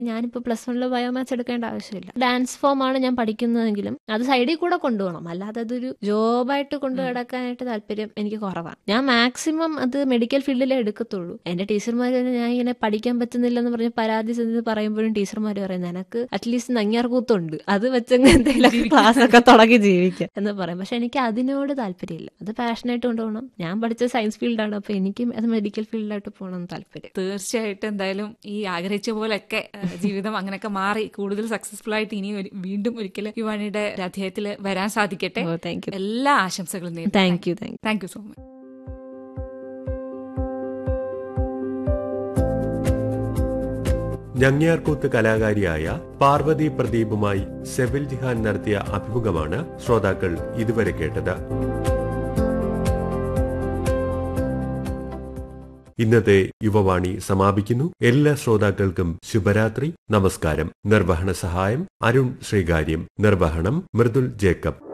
ഞാനിപ്പോൾ പ്ലസ് വണ്ണിൽ ബയോമാത്സ് എടുക്കേണ്ട ആവശ്യമില്ല ഡാൻസ് ഫോമാണ് ഞാൻ പഠിക്കുന്നതെങ്കിലും അത് സൈഡിൽ കൂടെ കൊണ്ടുപോകണം അല്ലാതെ അതൊരു ജോബായിട്ട് കൊണ്ടു നടക്കാനായിട്ട് താല്പര്യം എനിക്ക് കുറവാണ് ഞാൻ മാക്സിമം അത് മെഡിക്കൽ ഫീൽഡിലേ എടുക്കത്തുള്ളൂ എന്റെ ടീച്ചർമാർ ഞാൻ ഇങ്ങനെ പഠിക്കാൻ പറ്റുന്നില്ലെന്ന് പറഞ്ഞ് പരാതി ചെന്ന് പറയുമ്പോഴും ടീച്ചർമാർ പറയും നിനക്ക് അറ്റ്ലീസ്റ്റ് നങ്ങിയാർ കൂത്തുണ്ട് അത് വെച്ചെങ്കിൽ എന്തെങ്കിലും ക്ലാസ് ഒക്കെ തുടങ്ങി ജീവിക്കാം എന്ന് പറയും പക്ഷെ എനിക്ക് അതിനോട് താല്പര്യമില്ല അത് പാഷനായിട്ട് കൊണ്ടുപോകണം ഞാൻ പഠിച്ച സയൻസ് ഫീൽഡാണ് അപ്പൊ എനിക്കും അത് മെഡിക്കൽ ഫീൽഡിലായിട്ട് പോകണം താല്പര്യം തീർച്ചയായിട്ടും എന്തായാലും ഈ ആഗ്രഹിച്ച പോലെയൊക്കെ ആ, ജീവിതം അങ്ങനെയൊക്കെ മാറി കൂടുതൽ സക്സസ്ഫുൾ ആയിട്ട് ഇനി ഒരു- വീണ്ടും ഒരിക്കൽ യുവാണിയുടെ ഒരു അധ്യായത്തിൽ വരാൻ സാധിക്കട്ടെ ഓ താങ്ക് യു എല്ലാ ആശംസകളും നേരുന്നു thank you thank you thank you so much ഞങ്ങിയാർകൂത്ത് കലാകാരിയായ പാർവതി പ്രദീപുമായി സെവിൽ ജിഹാൻ നടത്തിയ അഭിമുഖമാണ് ശ്രോതാക്കൾ ഇതുവരെ കേട്ടത് ഇന്നത്തെ യുവവാണി സമാപിക്കുന്നു എല്ലാ ശ്രോതാക്കൾക്കും ശുഭരാത്രി നമസ്കാരം നിർവഹണ സഹായം അരുൺ ശ്രീകാര്യം നിർവഹണം മൃദുൽ ജേക്കബ്